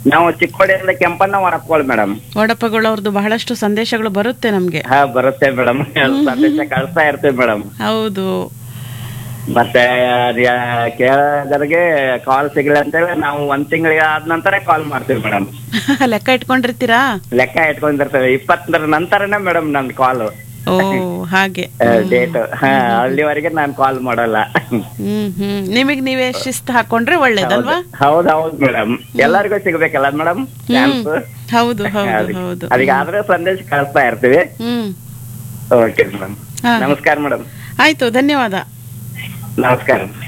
ನಾವು ಚಿಕ್ಕೋಡಿಯಿಂದ ಕೆಂಪಣ್ಣ ಹೊರಪ್ಕೊಳ್ಳಿ ಮೇಡಮ್ ವಡಪಗಳವ್ರದ್ದು ಬಹಳಷ್ಟು ಸಂದೇಶಗಳು ಬರುತ್ತೆ ನಮ್ಗೆ ಹಾ ಬರುತ್ತೆ ಮೇಡಮ್ ಸಂದೇಶ ಕಳಿಸ್ತಾ ಇರ್ತೀವಿ ಮೇಡಮ್ ಹೌದು ಮತ್ತೆ ಯ- ಕೇಳೋದರಿಗೆ ಕಾಲ್ ಸಿಗಲಿ ಅಂತೇಳಿ ನಾವು ಒಂದ್ ತಿಂಗಳಿಗೆ ಆದ ನಂತರ ಕಾಲ್ ಮಾಡ್ತೀವಿ ಮೇಡಮ್ ಲೆಕ್ಕ ಇಟ್ಕೊಂಡಿರ್ತೀರಾ ಲೆಕ್ಕ ಇಟ್ಕೊಂಡಿರ್ತೇವೆ ಇಪ್ಪತ್ತರ ನಂತರನೇ ಮೇಡಮ್ ನನ್ ಕಾಲ್ ಓ ಹಾಗೆ ಡೇಟ್ ಅಲ್ಲಿವರೆಗೆ ನಾನು ಕಾಲ್ ಮಾಡಲ್ಲ ಹ್ಮ್ ಹ್ಮ್ ನಿಮಗ್ ನೀವೇ ಶಿಸ್ತು ಹಾಕೊಂಡ್ರೆ ಒಳ್ಳೇದಲ್ವಾ ಹೌದ್ ಹೌದ್ ಮೇಡಮ್ ಎಲ್ಲರಿಗೂ ಸಿಗ್ಬೇಕಲ್ಲ ಮೇಡಮ್ ಚಾನ್ಸ್ ಹೌದು ಹೌದು ಹೌದು ಅದಕ್ಕೆ ಆದ್ರೆ ಸಂದೇಶ ಕಳಿಸ್ತಾ ಇರ್ತೀವಿ ಹ್ಮ್ ಓಕೆ ಮೇಡಮ್ ಹಾ. ನಮಸ್ಕಾರ ಮೇಡಮ್ ಆಯ್ತು ಧನ್ಯವಾದ ನಮಸ್ಕಾರ